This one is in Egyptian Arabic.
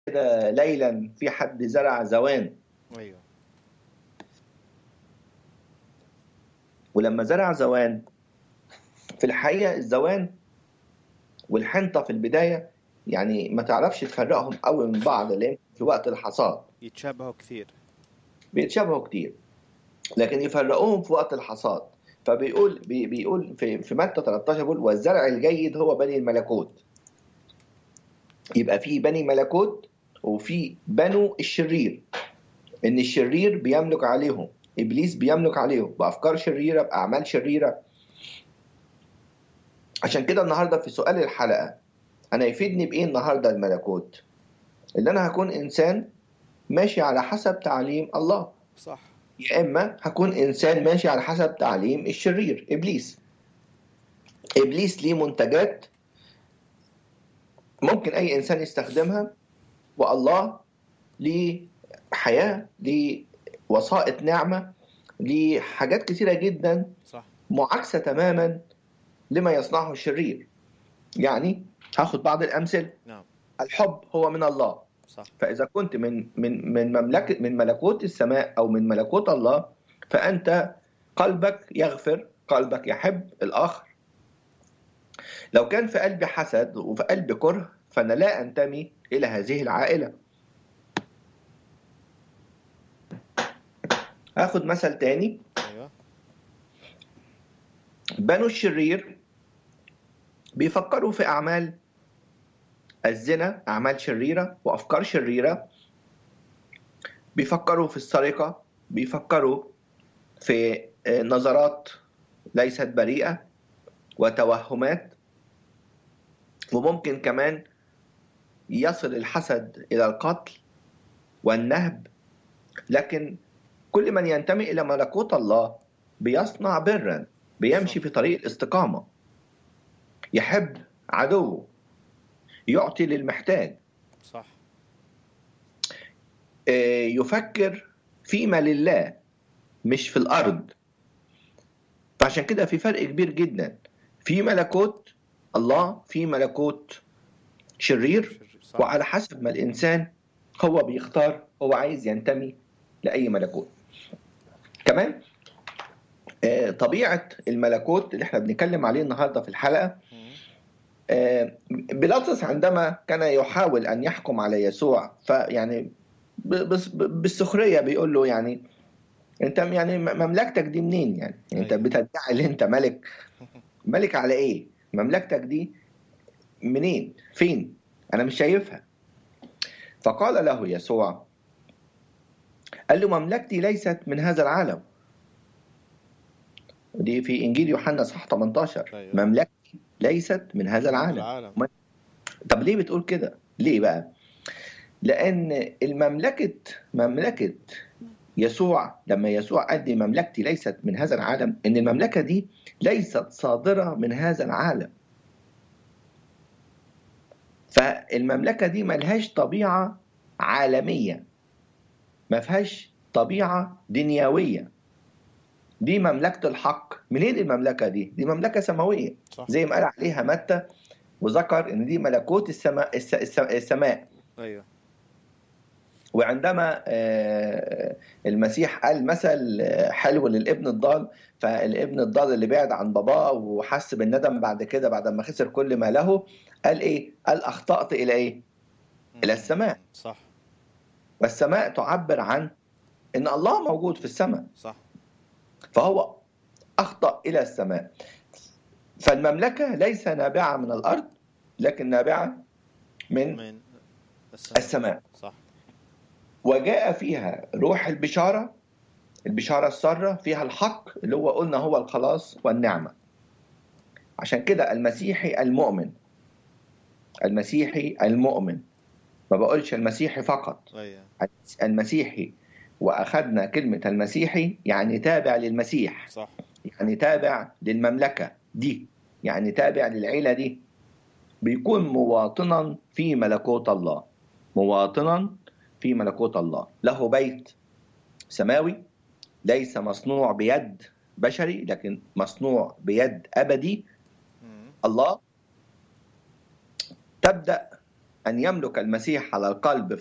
كده ليلا في حد زرع زوان ايوه ولما زرع زوان في الحقيقة الزوان والحنطة في البداية يعني ما تعرفش تفرقهم قوي من بعض لأن في وقت الحصاد يتشابهوا كثير بيتشابهوا كتير لكن يفرقوهم في وقت الحصاد فبيقول بي بيقول في في متى 13 بيقول والزرع الجيد هو بني الملكوت يبقى في بني ملكوت وفي بنو الشرير ان الشرير بيملك عليهم ابليس بيملك عليهم بافكار شريره باعمال شريره عشان كده النهارده في سؤال الحلقه انا يفيدني بايه النهارده الملكوت اللي انا هكون انسان ماشي على حسب تعليم الله صح يا اما هكون انسان ماشي على حسب تعليم الشرير ابليس ابليس ليه منتجات ممكن اي انسان يستخدمها والله ليه حياه ليه وسائط نعمه ليه حاجات كثيره جدا صح معاكسه تماما لما يصنعه الشرير يعني هاخد بعض الامثله نعم الحب هو من الله صح فإذا كنت من من من مملكة من ملكوت السماء أو من ملكوت الله فأنت قلبك يغفر قلبك يحب الآخر لو كان في قلبي حسد وفي قلبي كره فأنا لا أنتمي إلى هذه العائلة آخد مثل تاني ايوه بنو الشرير بيفكروا في أعمال الزنا أعمال شريرة وأفكار شريرة بيفكروا في السرقة بيفكروا في آه، نظرات ليست بريئة وتوهمات وممكن كمان يصل الحسد إلى القتل والنهب لكن كل من ينتمي إلى ملكوت الله بيصنع برا بيمشي في طريق الاستقامة يحب عدوه يعطي للمحتاج صح آه، يفكر فيما لله مش في الأرض فعشان كده في فرق كبير جدا في ملكوت الله في ملكوت شرير شر- صح وعلى حسب ما الإنسان هو بيختار هو عايز ينتمي لأي ملكوت كمان آه، طبيعة الملكوت اللي احنا بنتكلم عليه النهاردة في الحلقة مم. آه، بيلاطس عندما كان يحاول ان يحكم على يسوع فيعني ب- بس- ب- بالسخريه بيقول له يعني انت يعني م- مملكتك دي منين يعني انت أيوة. بتدعي ان انت ملك ملك على ايه مملكتك دي منين فين انا مش شايفها فقال له يسوع قال له مملكتي ليست من هذا العالم دي في انجيل يوحنا صح 18 أيوة. مملكتي ليست من هذا العالم العالم طب ليه بتقول كده؟ ليه بقى؟ لأن المملكة مملكة يسوع لما يسوع قال لي مملكتي ليست من هذا العالم إن المملكة دي ليست صادرة من هذا العالم. فالمملكة دي ملهاش طبيعة عالمية. ما فيهاش طبيعة دنيوية. دي مملكة الحق. منين المملكة دي؟ دي مملكة سماوية. صح زي ما قال عليها متى وذكر ان دي ملكوت السماء الس- الس- السماء ايوه وعندما آه، المسيح قال مثل آه، حلو للابن الضال فالابن الضال اللي بعد عن باباه وحس بالندم بعد كده بعد ما خسر كل ما له قال ايه؟ قال اخطأت الى ايه؟ إلى السماء. صح والسماء تعبر عن ان الله موجود في السماء صح فهو اخطأ الى السماء فالمملكة ليس نابعة من الارض لكن نابعة من من السماء السماء صح وجاء فيها روح البشارة البشارة السارة فيها الحق اللي هو قلنا هو الخلاص والنعمة عشان كده المسيحي المؤمن المسيحي المؤمن ما بقولش المسيحي فقط ايوه المسيحي وأخذنا كلمة المسيحي يعني تابع للمسيح صح يعني تابع للمملكة دي يعني تابع للعيلة دي بيكون مواطنا في ملكوت الله مواطنا في ملكوت الله له بيت سماوي ليس مصنوع بيد بشري لكن مصنوع بيد أبدي مم. الله تبدأ أن يملك المسيح على القلب